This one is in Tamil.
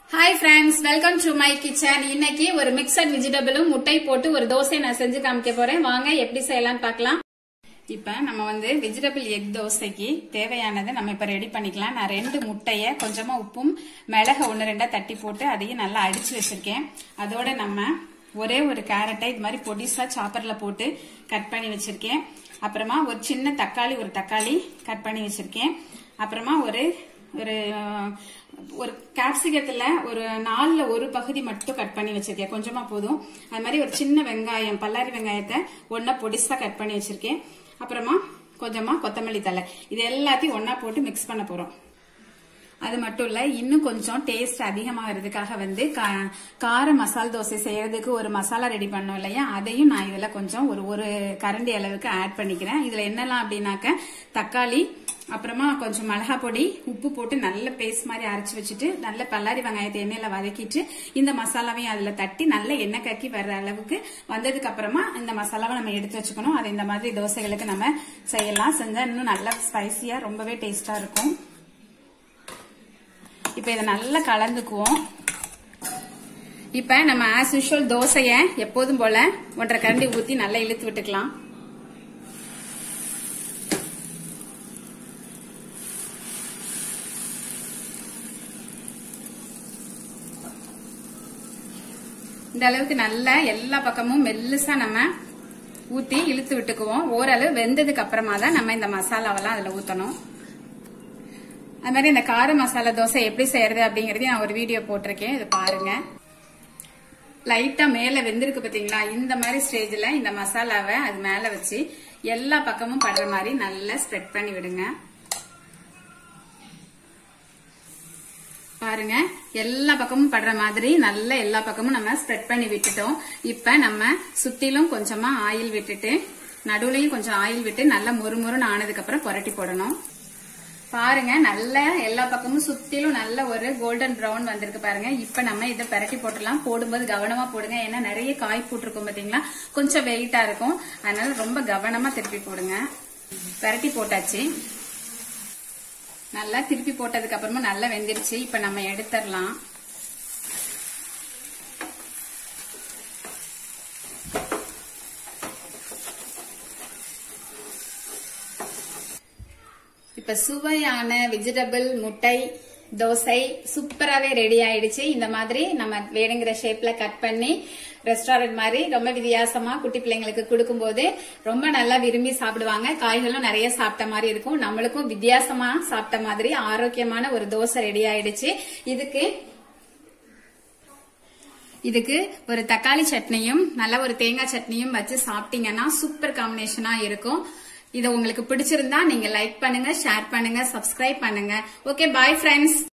hi friends welcome to my kitchen இன்னைக்கு ஒரு மிக்சட் வெஜிடபிளும் முட்டை போட்டு ஒரு தோசை நான் செஞ்சு காமிக்க போறேன் வாங்க எப்படி செய்யலாம்னு பார்க்கலாம் இப்ப நம்ம வந்து வெஜிடபிள் எக் தோசைக்கு தேவையானதை நம்ம இப்ப ரெடி பண்ணிக்கலாம் நான் ரெண்டு முட்டைய கொஞ்சமா உப்பும் மிளக ஒன்னு ரெண்டா தட்டி போட்டு அதையும் நல்லா அடிச்சு வச்சிருக்கேன் அதோட நம்ம ஒரே ஒரு கேரட்டை இது மாதிரி பொடிசா சாப்பர்ல போட்டு கட் பண்ணி வச்சிருக்கேன் அப்புறமா ஒரு சின்ன தக்காளி ஒரு தக்காளி கட் பண்ணி வச்சிருக்கேன் அப்புறமா ஒரு ஒரு அஹ், ஒரு கேப்சிகத்துல ஒரு நாலுல ஒரு பகுதி மட்டும் கட் பண்ணி வச்சிருக்கேன் கொஞ்சமா போதும் அது மாதிரி ஒரு சின்ன வெங்காயம் பல்லாரி வெங்காயத்தை ஒன்னா பொடிசா கட் பண்ணி வச்சிருக்கேன் அப்புறமா கொஞ்சமா கொத்தமல்லி தழை இது எல்லாத்தையும் ஒன்னா போட்டு மிக்ஸ் பண்ண போறோம் அது மட்டும் இல்ல இன்னும் கொஞ்சம் டேஸ்ட் அதிகமாகிறதுக்காக வந்து கா- கார மசால் தோசை செய்யறதுக்கு ஒரு மசாலா ரெடி பண்ணோம் இல்லையா அதையும் நான் இதுல கொஞ்சம் ஒரு ஒரு கரண்டி அளவுக்கு ஆட் பண்ணிக்கிறேன் இதுல என்னெல்லாம் அப்படின்னாக்க தக்காளி அப்புறமா கொஞ்சம் மிளகா பொடி உப்பு போட்டு நல்ல பேஸ்ட் மாதிரி அரைச்சு வச்சுட்டு நல்ல பல்லாரி வெங்காயத்தை எண்ணெயில வதக்கிட்டு இந்த மசாலாவையும் அதுல தட்டி நல்ல எண்ணெய் கக்கி வர்ற அளவுக்கு வந்ததுக்கு அப்புறமா இந்த மசாலாவை நம்ம எடுத்து வச்சுக்கணும் அதை இந்த மாதிரி தோசைகளுக்கு நம்ம செய்யலாம் செஞ்சா இன்னும் நல்லா ஸ்பைசியா ரொம்பவே டேஸ்டா இருக்கும் இப்ப இதை நல்லா கலந்துக்குவோம் இப்ப நம்ம ஆஸ் யூஷுவல் தோசைய எப்போதும் போல ஒன்றரை கரண்டி ஊத்தி நல்லா இழுத்து விட்டுக்கலாம் இந்த அளவுக்கு நல்லா எல்லா பக்கமும் மெல்லுசா நம்ம ஊத்தி இழுத்து விட்டுக்குவோம் ஓரளவு வெந்ததுக்கு அப்புறமா தான் நம்ம இந்த மசாலாவெல்லாம் அதுல ஊத்தணும் அது மாதிரி இந்த கார மசாலா தோசை எப்படி செய்யறது அப்படிங்கறதையும் நான் ஒரு வீடியோ போட்டிருக்கேன் இது பாருங்க லைட்டா மேல வெந்திருக்கு பாத்தீங்களா இந்த மாதிரி ஸ்டேஜ்ல இந்த மசாலாவை அது மேல வச்சு எல்லா பக்கமும் படுற மாதிரி நல்லா ஸ்ப்ரெட் பண்ணி விடுங்க பாருங்க எல்லா பக்கமும் படுற மாதிரி நல்ல எல்லா பக்கமும் நம்ம ஸ்ப்ரெட் பண்ணி விட்டுட்டோம் இப்ப நம்ம சுத்திலும் கொஞ்சமா ஆயில் விட்டுட்டு நடுவுலயும் கொஞ்சம் ஆயில் விட்டு நல்லா முறுமுறுன்னு ஆனதுக்கு அப்புறம் புரட்டி போடணும் பாருங்க நல்ல எல்லா பக்கமும் சுத்திலும் நல்ல ஒரு கோல்டன் பிரவுன் வந்திருக்கு பாருங்க இப்ப நம்ம இதை பெரட்டி போட்டுடலாம் போடும்போது கவனமா போடுங்க ஏன்னா நிறைய காய் போட்டிருக்கோம் பாத்தீங்களா கொஞ்சம் வெயிட்டா இருக்கும் அதனால ரொம்ப கவனமா திருப்பி போடுங்க பெரட்டி போட்டாச்சு நல்லா திருப்பி போட்டதுக்கு அப்புறமா நல்லா வெந்துருச்சு இப்ப நம்ம எடுத்துடலாம் இப்ப சுவையான வெஜிடபிள் முட்டை தோசை சூப்பராவே ரெடி ஆயிடுச்சு இந்த மாதிரி நம்ம வேணுங்கிற ஷேப்ல கட் பண்ணி ரெஸ்டாரண்ட் மாதிரி ரொம்ப வித்தியாசமா குட்டி பிள்ளைங்களுக்கு கொடுக்கும்போது ரொம்ப நல்லா விரும்பி சாப்பிடுவாங்க காய்களும் நிறைய சாப்பிட்ட மாதிரி இருக்கும் நம்மளுக்கும் வித்தியாசமா சாப்பிட்ட மாதிரி ஆரோக்கியமான ஒரு தோசை ரெடி ஆயிடுச்சு இதுக்கு இதுக்கு ஒரு தக்காளி சட்னியும் நல்ல ஒரு தேங்காய் சட்னியும் வச்சு சாப்பிட்டீங்கன்னா சூப்பர் காம்பினேஷனா இருக்கும் இது உங்களுக்கு பிடிச்சிருந்தா நீங்க லைக் பண்ணுங்க ஷேர் பண்ணுங்க சப்ஸ்கிரைப் பண்ணுங்க ஓகே பாய் ஃப்ரெண்ட்ஸ்